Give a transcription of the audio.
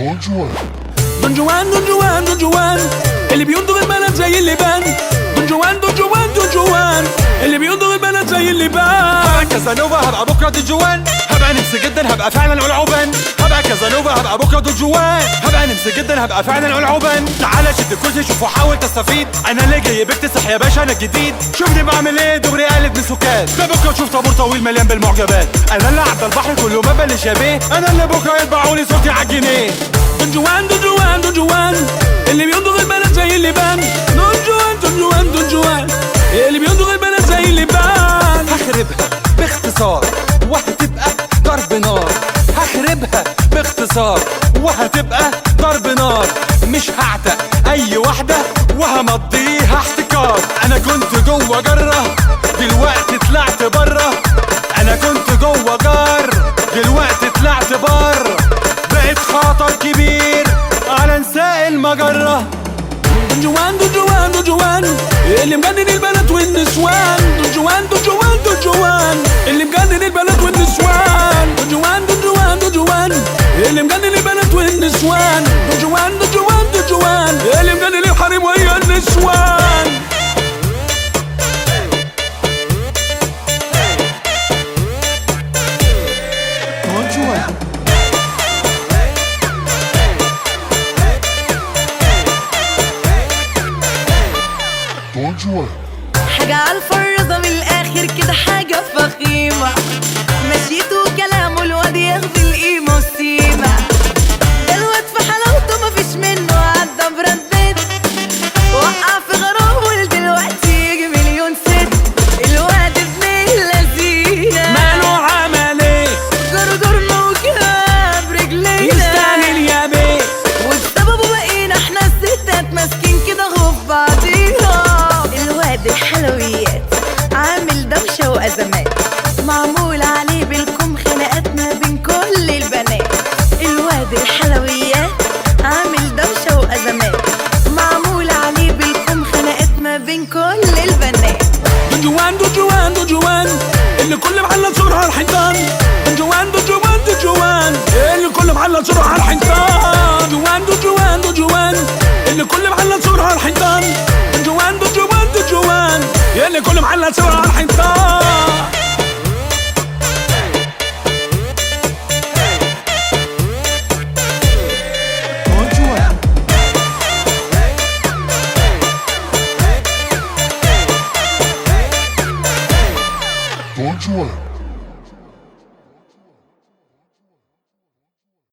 دون جوان دون جوان دون جوان دون جوان اللي بينضغ البنات زي اللبان دون جوان دون جوان دون جوان اللي بينضغ البنات زي اللبان هبقى كازانوفا هبقى بكره دون جوان هبقى نمسي جدا هبقى فعلا العوبان هبقى كازانوفا هبقى بكره دون جوان هبقى نمسي جدا هبقى فعلا العوبان تعالى شد الكرسي شوف وحاول تستفيد انا اللي جاي بكتسح يا باشا انا الجديد شوفني بعمل ايه دغري قالب من سكات ده بكره تشوف طابور طويل مليان بالمعجبات انا اللي عدى البحر كله ما بلش يا بيه انا اللي بكره يطبعوا لي صوتي عالجنيه دون جوان دون جوان دون جوان اللي بينضغ البنات زي اللبان دون جوان دون جوان دون جوان اللي بينضغ البنات زي اللبان هخربها باختصار وهتبقى ضرب نار هخربها باختصار وهتبقى ضرب نار مش هعتق اي واحدة وهمضيها احتكار انا كنت جوه جرة دلوقتي طلعت بره انا كنت جوه جار دلوقتي طلعت بره بقيت خطر كبير على نساء المجره دون جوان دون جوان دون جوان اللي مجنن البنات والنسوان دون جوان دون جوان دون جوان اللي مجنن البنات والنسوان دون جوان دون جوان دون جوان اللي مجنن البنات والنسوان دون جوان دون جوان دون جوان اللي مجنن الحريم وهي النسوان دون جوان دون جوان حاجة عالفرزة من الآخر كده حاجة فخيمة مشيته وكلامه الواد ياخد القيمة والسيمة ده الواد في حلاوته مفيش منه عدى برندات وقع في غرامه دلوقتي يجي مليون ست الواد ابن اللذينة ماله عمل ايه جرجرنا وكاب رجلينا يستاهل يا بيه وبسببه بقينا احنا الستات ماسكين كده اهو في بعضيها الواد الحلويات عامل دوشة وأزمات معمول عليه بالكم خناقات ما بين كل البنات الواد الحلويات عامل دوشة وأزمات معمول عليه بالكم خناقات ما بين كل البنات دون جوان دون جوان دون جوان اللي كل محل صورها على الحيطان دون جوان دون جوان دون جوان اللي كل محل صورها على الحيطان جوان دون جوان دون جوان اللي كل محل صورها على الحيطان دون جوان دون جوان دون جوان اللي كل محل صورها على الحيطان دون جوان دون جوان